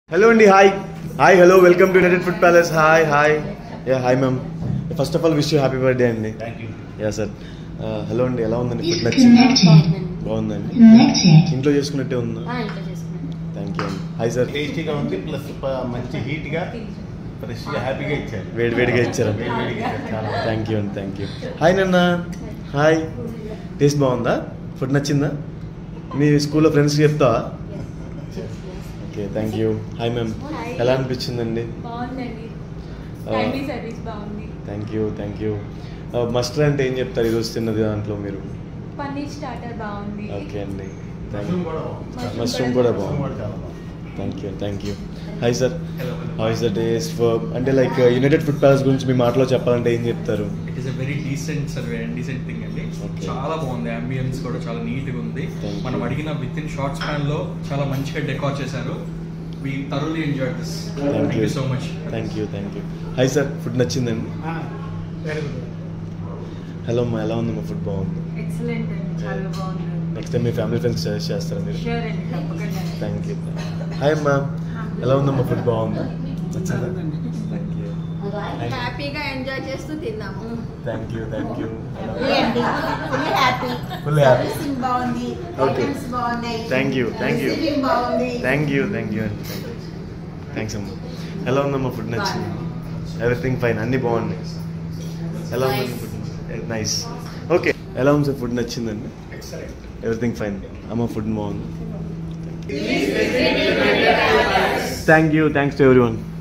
Hello అండి hi hi hello welcome to United Food Palace hi hi ya hi ma'am first of all wish you happy birthday అండి thank you ya sir hello అండి ఎలా ఉందండి food నచ్చింది Connected. బాగుందండి Connected. ఇంట్లో చేసుకున్నట్టే ఉందా ఆ, ఇంట్లో చేసుకున్నాను థ్యాంక్ యూ అండి హాయ్ సార్ టేస్టీగా ఉంది ప్లస్ మంచి హీట్గా ఫ్రెష్గా హ్యాపీగా ఇచ్చారు వేడి వేడిగా ఇచ్చారు వేడి వేడిగా ఇచ్చారు చాలా బాగుంది. థ్యాంక్ యూ అండి థ్యాంక్ యూ హాయ్ నాన్న హాయ్ టేస్ట్ బాగుందా ఫుడ్ నచ్చిందా మీ స్కూల్లో ఫ్రెండ్స్కి చెప్తావా okay thank you hi ma'am Hi. ఎలా అనిపించిందండి బాగుందండి ఆ. టైమ్లీ సర్వీస్ బాగుంది థ్యాంక్ యూ థ్యాంక్ యూ మస్టర్ అంటే ఏం చెప్తారు ఈరోజు తిన్నది దాంట్లో మీరు పన్నీర్ స్టార్టర్ బాగుంది ఓకే అండి మష్రూమ్ కూడా బాగుంది. మష్రూమ్ కూడా మష్రూమ్ బాగుంది కూడా చాలా బాగుంది. Thank you thank you hi sir how is the days అంటే లైక్ యునైటెడ్ ఫుడ్ ప్యాలెస్ గురించి మీ మాటలో చెప్పాలంటే ఏం చెప్తారు it is a very decent survey and decent thing అండి Okay. చాలా బాగుంది అంబియన్స్ కూడా చాలా నీట్ గా ఉంది Thank మనం you. అడిగిన విత్ ఇన్ షార్ట్ స్పాన్ లో చాలా మంచిగా డెకార్ చేశారు we thoroughly enjoy this thank thank you you so much thank you thank you hi sir food నచ్చిందండి వెరీ గుడ్ హలో అమ్మా ఎలా ఉందమ్మా ఫుడ్ బాగుంది ఎక్సలెంట్ అండి చాలా బాగుంది నెక్స్ట్ టైం మీ ఫ్యామిలీ ఫ్రెండ్స్ సజెస్ట్ చేస్తారా మీరు షూర్ అండి తప్పకుండా థ్యాంక్ యూ హాయ్ అమ్మా ఎలా ఉందమ్మా ఫుడ్ బాగుందా నచ్చిందా థ్యాంక్ యూ హ్యాపీగా ఎంజాయ్ చేస్తూ తిన్నాము thank you thank you full happy Full happy. Servicing బాగుంది Okay. ఐటమ్స్ బాగున్నాయి Thank you, thank you. Receiving బాగుంది థ్యాంక్ యూ థ్యాంక్ యూ అండి థ్యాంక్స్ అమ్మా ఎలా ఉందమ్మా ఫుడ్ నచ్చింది ఎవ్రీథింగ్ ఫైన్ అన్నీ బాగున్నాయి ఎలా ఉంది ఫుడ్ నైస్ ఓకే ఎలా ఉంది సార్ ఫుడ్ నచ్చిందండి ఎవ్రీథింగ్ ఫైన్ అమ్మ ఫుడ్ బాగుంది thank you thanks to every one